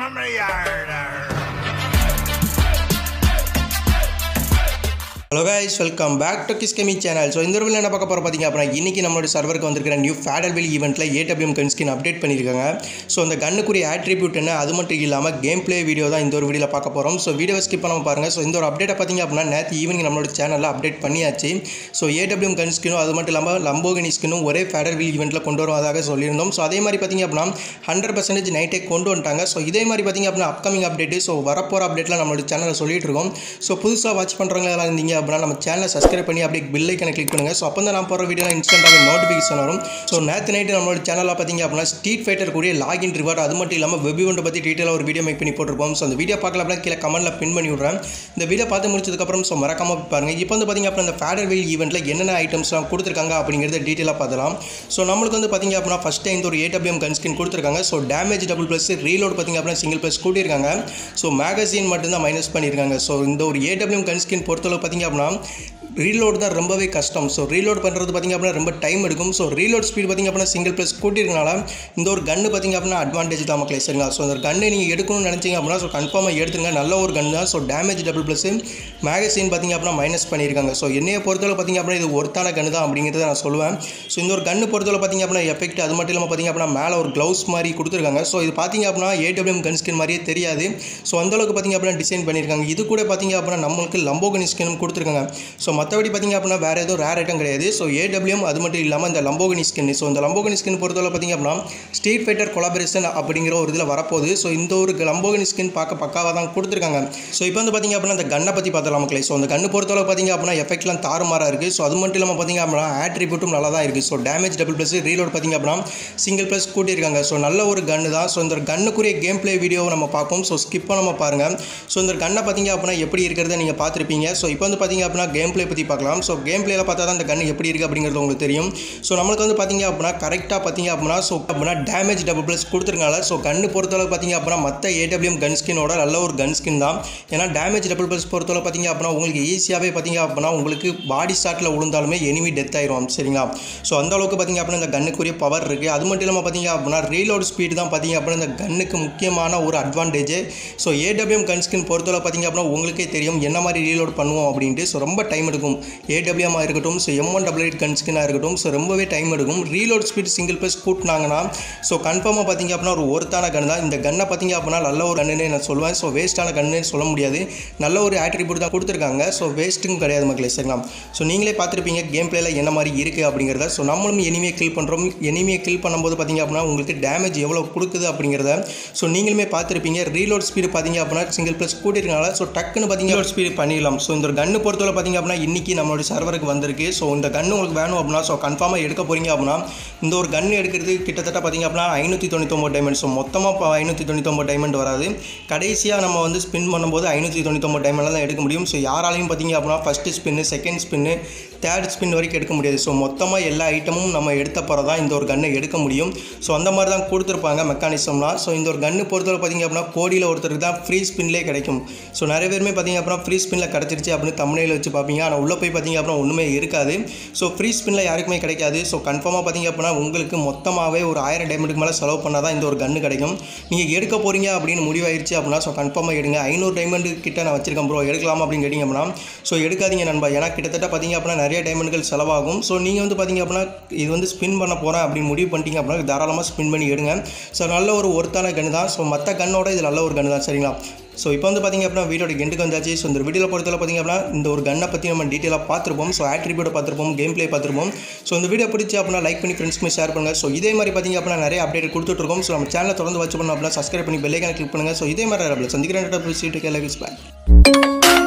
from the yard. Hello guys welcome back to கிஸ்கமி channel so இந்த video என்ன பார்க்க போகிறோம் பார்த்தீங்க அப்படின்னா இன்றைக்கி நம்மளோட சர்வருக்கு வந்திருக்கிற நியூ ஃபேடல்வில் ஈவெண்ட்டில் ஏடபிள்யூஎம் கன் ஸ்கின் அப்டேட் பண்ணியிருக்காங்க ஸோ அந்த கன்னுக்குரிய ஆட்ரிபியூட் என்ன அது மட்டும் இல்லாமல் கேம் ப்ளே வீடியோ தான் இந்த ஒரு வீடியோவில் பார்க்க போகிறோம் ஸோ வீடியோ ஸ்கிப் பண்ணாமல் பாருங்கள் ஸோ இந்த ஒரு அப்டேட்டை பார்த்தீங்க அப்படின்னா நேற்று ஈவினிங் நம்மளோட சேனலில் அப்டேட் பண்ணியாச்சு ஸோ ஏடபிள்யூஎம் கன் ஸ்கினும் அது மட்டும் இல்லாமல் லம்போகனி ஸ்கினும் ஒரே ஃபேடல்வில் ஈவெண்ட்டில் கொண்டு வருவதாக சொல்லியிருந்தோம் ஸோ அதே மாதிரி பார்த்தீங்க அப்படின்னா ஹண்ட்ரட் பர்சன்டேஜ் நைட்டே கொண்டு வந்துட்டாங்க ஸோ இதே மாதிரி பார்த்தீங்க அப்படின்னா அப்கமிங் அப்டேட்டு ஸோ வரப்போகிற அப்டேட்டில் நம்மளோட சேனலில் சொல்லிட்டு இருக்கோம் ஸோ புதுசாக வாட்ச் பண்ணுறவங்க யாராவது இருந்தீங்க அப்படின்னா நம்ம சேனலை சப்ஸ்கிரைப் பண்ணி அப்படியே பில் ஐக்கனை கிளிக் பண்ணுங்கள் ஸோ அப்போ தான் நான் போகிற வீடியோ இன்ஸ்டன்ட்டாகவே நோட்டிஃபிகேஷன் வரும் ஸோ நேற்று நைட்டு நம்மளோட சேனலில் பார்த்தீங்க அப்படின்னா ஸ்ட்ரீட் ஃபைட்டர் கூடிய லாகின் ரிவார்ட் அது மட்டும் இல்லாமல் வெப் இவெண்ட் பற்றி டீட்டெயிலாக ஒரு வீடியோ மேக் பண்ணி போட்டிருப்போம் ஸோ அந்த வீடியோ பார்க்கல அப்படின்னா கீழே கமெண்ட்டில் பின் பண்ணி விட்றேன் இந்த வீடியோ பார்த்து முடிச்சதுக்கப்புறம் ஸோ மறக்காமல் பாருங்கள் இப்போ வந்து பார்த்தீங்க அப்படின்னா இந்த ஃபேடர் வீல் ஈவெண்ட்டில் என்னென்ன ஐட்டம்ஸ்லாம் கொடுத்துருக்காங்க அப்படிங்கிறத டீட்டெயிலாக பார்த்தலாம் ஸோ நம்மளுக்கு வந்து பார்த்தீங்க அப்படின்னா ஃபஸ்ட் டைம் ஒரு ஏடபிள்யூஎம் கன் ஸ்கின் கொடுத்துருக்காங்க so damage double plus reload பார்த்தீங்க அப்படின்னா சிங்கிள் ப்ளஸ் கூட்டியிருக்காங்க ஸோ மேகசின் மட்டும்தான் மைனஸ் பண்ணியிருக்காங்க ஸோ இந்த ஒரு ஏடபிள்யூஎம் கன் ஸ்கின் பொறுத்தளவு பார்த்தீங்க அப்படின்னா ரீலோட் தான் ரொம்பவே கஷ்டம் ஸோ ரீலோட் பண்ணுறது பார்த்திங்க அப்படின்னா ரொம்ப டைம் எடுக்கும் ஸோ ரீலோட் ஸ்பீட் பார்த்திங்க அப்படின்னா சிங்கிள் ப்ளஸ் கூட்டியிருக்கனால இந்த ஒரு கன்று பார்த்திங்க அப்படின்னா அட்வான்டேஜ் தான் மக்களே சரிங்களா ஸோ அந்த கன்று நீங்கள் எடுக்கணும்னு நினச்சிங்க அப்படின்னா ஸோ கன்ஃபார்மாக எடுத்துங்க நல்ல ஒரு கன் தான் so damage double plus magazine பார்த்திங்க அப்படின்னா மைனஸ் பண்ணியிருக்காங்க ஸோ என்னையை பொறுத்தவரை பார்த்திங்க அப்படின்னா இது ஒருத்தான கன்று தான் அப்படிங்கிறத நான் சொல்லுவேன் ஸோ இந்த ஒரு கன்று பொறுத்தவரை பார்த்திங்க அப்படின்னா எஃபெக்ட் அது மட்டும் இல்லாமல் பார்த்திங்க அப்படின்னா மேலே ஒரு க்ளவுஸ் மாதிரி கொடுத்துருக்காங்க ஸோ இது பார்த்திங்க அப்படின்னா ஏடபிள்யூஎம் கன் ஸ்கின் மாதிரியே தெரியாது ஸோ அந்தளவுக்கு பார்த்திங்க அப்படின்னா டிசைன் பண்ணியிருக்காங்க இது கூட பார்த்திங்க அப்படின்னா நம்மளுக்கு லம்போகனி ஸ்கினும் கொடுத்துருக்காங்க ஸோ மற்றபடி பார்த்திங்க அப்படின்னா வேறு எதுவும் ரேர் ஐட்டம் கிடையாது ஸோ ஏடபிள்யூஎம் அது மட்டும் இல்லாமல் இந்த லம்போகனி ஸ்கின் ஸோ இந்த லம்போகனி ஸ்கின் பொறுத்தவரை பார்த்திங்க அப்படின்னா ஸ்ட்ரீட் ஃபைட்டர் கொலாபரேஷன் அப்படிங்கிற ஒரு இதில் வரப்போகுது ஸோ இந்த ஒரு லம்போகனி ஸ்கின் பார்க்க பக்காவாக தான் கொடுத்துருக்காங்க ஸோ இப்போ வந்து பார்த்திங்க அப்படின்னா அந்த கன்னை பற்றி பார்த்தலாம் மக்களே ஸோ அந்த கன்று பொறுத்தவரை பார்த்திங்க அப்படின்னா எஃபெக்ட்லாம் தாறுமாறாக இருக்குது ஸோ அது மட்டும் இல்லாமல் பார்த்திங்க அப்படின்னா ஆட்ரிபியூட்டும் நல்லா தான் இருக்குது so damage double plus reload பார்த்திங்க அப்படின்னா சிங்கிள் ப்ளஸ் கூட்டியிருக்காங்க ஸோ நல்ல ஒரு கன்று தான் ஸோ இந்த கன்னுக்குரிய கேம் ப்ளே வீடியோவை நம்ம பார்ப்போம் ஸோ ஸ்கிப் பண்ணாமல் பாருங்கள் ஸோ இந்த கன்னை பார்த்திங்க அப்படின்னா எப்படி இருக்கிறத நீங்கள் பார்த்துருப்பீங்க ஸோ இப்போ வந்து பார்த்திங்க அப்படின்னா கேம் ப்ளே பற்றி பார்க்கலாம் ஸோ கேம் பிளேயில் பார்த்தா தான் இந்த கன் எப்படி இருக்குது அப்படிங்கிறது உங்களுக்கு தெரியும் ஸோ நம்மளுக்கு வந்து பார்த்தீங்க அப்படின்னா கரெக்டாக பார்த்தீங்க அப்படின்னா ஸோ அப்படின்னா டேமேஜ் டபுள் ப்ளஸ் கொடுத்துருக்காங்க ஸோ கன்று பொறுத்தளவு பார்த்தீங்க அப்படின்னா மற்ற ஏடபிள்யூஎம் கன் ஸ்கினோட நல்ல ஒரு கன் ஸ்கின் தான் ஏன்னா டேமேஜ் டபுள் ப்ளஸ் பொறுத்தளவு பார்த்தீங்க அப்படின்னா உங்களுக்கு ஈஸியாகவே பார்த்தீங்க அப்படின்னா உங்களுக்கு பாடி ஷாட்டில் விழுந்தாலுமே எனிமி டெத் ஆயிரும் சரிங்களா ஸோ அந்த அளவுக்கு பார்த்தீங்க அப்படின்னா இந்த கன்னுக்குரிய பவர் இருக்குது அது மட்டும் இல்லாமல் பார்த்தீங்க அப்படின்னா ரீலோட் ஸ்பீடு தான் பார்த்தீங்க அப்படின்னா இந்த கன்னுக்கு முக்கியமான ஒரு advantage so AWM gun skin பொறுத்தளவு பார்த்தீங்க அப்படின்னா உங்களுக்கே தெரியும் என்ன மாதிரி ரீலோட் பண்ணுவோம் அப்படின்ட்டு ஸோ ரொம்ப டைம் எடுக்கும் ஏடபிள்யூஎம்மாக இருக்கட்டும் so M one double eight gun ஸ்கின்னாக இருக்கட்டும் ஸோ ரொம்பவே டைம் எடுக்கும் ரீலோட் ஸ்பீட் சிங்கிள் ப்ளஸ் கூட்டினாங்கன்னா ஸோ கன்ஃபார்மாக பார்த்தீங்க அப்படின்னா ஒரு ஒருத்தான கன் தான் இந்த கன்னை பார்த்தீங்க அப்படின்னா நல்ல ஒரு கன்னுன்னு நான் சொல்லுவேன் ஸோ வேஸ்ட்டான கன்னுன்னு சொல்ல முடியாது நல்ல ஒரு ஆட்ரிபியூட் தான் கொடுத்துருக்காங்க ஸோ வேஸ்ட்டும் கிடையாது மக்களே சரிங்களா ஸோ நீங்களே பார்த்துருப்பீங்க கேம் பிளேயில் என்ன மாதிரி இருக்குது அப்படிங்கிறத ஸோ நம்மளும் எனிமையை கில் பண்ணுறோம் எனிமையை கில் பண்ணும்போது பார்த்தீங்க அப்படின்னா உங்களுக்கு டேமேஜ் எவ்வளோ கொடுக்குது அப்படிங்கிறத ஸோ நீங்களுமே பார்த்துருப்பீங்க ரீலோட் ஸ்பீடு பார்த்தீங்க அப்படின்னா சிங்கிள் ப்ளஸ் கூட்டிருக்கனால ஸோ டக்குன்னு பார்த்தீங்க ஸ்பீடு பண்ணிடலாம் ஸோ இந்த கன்று பொறுத்தவரை பார்த்தீங்க அப்படின்னா இன்றைக்கி நம்மளோட சர்வருக்கு வந்திருக்கு ஸோ இந்த கன்று உங்களுக்கு வேணும் அப்படின்னா ஸோ கன்ஃபார்மாக எடுக்க போகிறீங்க அப்படின்னா இந்த ஒரு கன் எடுக்கிறது கிட்டத்தட்ட பார்த்தீங்க அப்படின்னா ஐநூற்றி தொண்ணூத்தொம்பது டைமண்ட் ஸோ மொத்தமாக இப்போ ஐநூற்றி தொண்ணூத்தொம்பது டைமண்ட் வராது கடைசியாக நம்ம வந்து ஸ்பின் பண்ணும்போது ஐநூற்றி தொண்ணூத்தொம்பது டைமண்டில் தான் எடுக்க முடியும் ஸோ யாராலையும் பார்த்தீங்க அப்படின்னா first spin second spin third spin வரைக்கும் எடுக்க முடியாது ஸோ மொத்தமாக எல்லா ஐட்டமும் நம்ம எடுத்த பிறகு தான் இந்த ஒரு கன்னை எடுக்க முடியும் ஸோ அந்த மாதிரி தான் கொடுத்துருப்பாங்க மெக்கானிசம்லாம் ஸோ இந்த ஒரு கன்று பொறுத்தவரை பார்த்தீங்க அப்படின்னா கோடியில் ஒருத்தருக்கு தான் ஃப்ரீ ஸ்பின்லேயே கிடைக்கும் ஸோ நிறைய பேருமே பார்த்தீங்க அப்படின்னா ஃப்ரீ ஸ்பின்னில் கிடச்சிருச்சு அப்படின்னு தமிழில் வச்சு பார்ப்பீங்க ஆனால் உள்ளே போய் பார்த்தீங்க அப்படின்னா ஒன்றுமே இருக்காது ஸோ ஃப்ரீ ஸ்பின்னில் யாருக்குமே கிடைக்காது ஸோ கன்ஃபார்மாக பார்த்தீங்க அப்படின்னா உங்களுக்கு மொத்தமாகவே ஒரு ஆயிரம் டைமண்டுக்கு மேலே செலவு பண்ணால் தான் இந்த ஒரு கன்று கிடைக்கும் நீங்கள் எடுக்க போகிறீங்க அப்படின்னு முடிவாயிருச்சு அப்படின்னா ஸோ கன்ஃபார்மாக எடுங்க ஐநூறு டைமண்டு கிட்ட நான் வச்சிருக்கேன் ப்ரோ எடுக்கலாமா அப்படின்னு கேட்டிங்க அப்படின்னா ஸோ எடுக்காதீங்க நண்பா ஏன்னா கிட்டத்தட்ட பார்த்தீங்க அப்படின்னா நிறைய டைமண்டுகள் செலவாகும் ஸோ நீங்கள் வந்து பார்த்தீங்க அப்படின்னா இது வந்து ஸ்பின் பண்ண போகிறேன் அப்படின்னு முடிவு பண்ணிட்டீங்க அப்படின்னா தாராளமாக ஸ்பின் பண்ணி எடுங்க ஸோ நல்ல ஒரு ஒருத்தான கன்று தான் ஸோ மற்ற கண்ணோட இது நல்ல ஒரு கன்று தான் சரிங்களா ஸோ இப்போ வந்து பார்த்திங்க அப்படின்னா வீடியோட கெண்டுக்கு வந்தாச்சு ஸோ இந்த வீடியோவில் பொறுத்தவரை பார்த்திங்க அப்படின்னா இந்த ஒரு கன்னை பற்றி நம்ம டீட்டெயிலாக பார்த்துருப்போம் ஸோ ஆட்ரிபியூட் பார்த்துருப்போம் கேம் ப்ளே பார்த்துருப்போம் ஸோ இந்த வீடியோ பிடிச்சி அப்படின்னா லைக் பண்ணி ஃப்ரெண்ட்ஸ்க்கு ஷேர் பண்ணுங்கள் ஸோ இதே மாதிரி பார்த்திங்க அப்படின்னா நிறைய அப்டேட் கொடுத்துட்ருக்கோம் ஸோ நம்ம சேனலை தொடர்ந்து வச்சு பண்ணோம் அப்படின்னா சப்ஸ்கிரைப் பண்ணி பெல்லைக்கான கிளிக் பண்ணுங்கள் ஸோ இதே மாதிரி சந்திக்கிறேன் சீட்டு கேலவிஸ் பாய்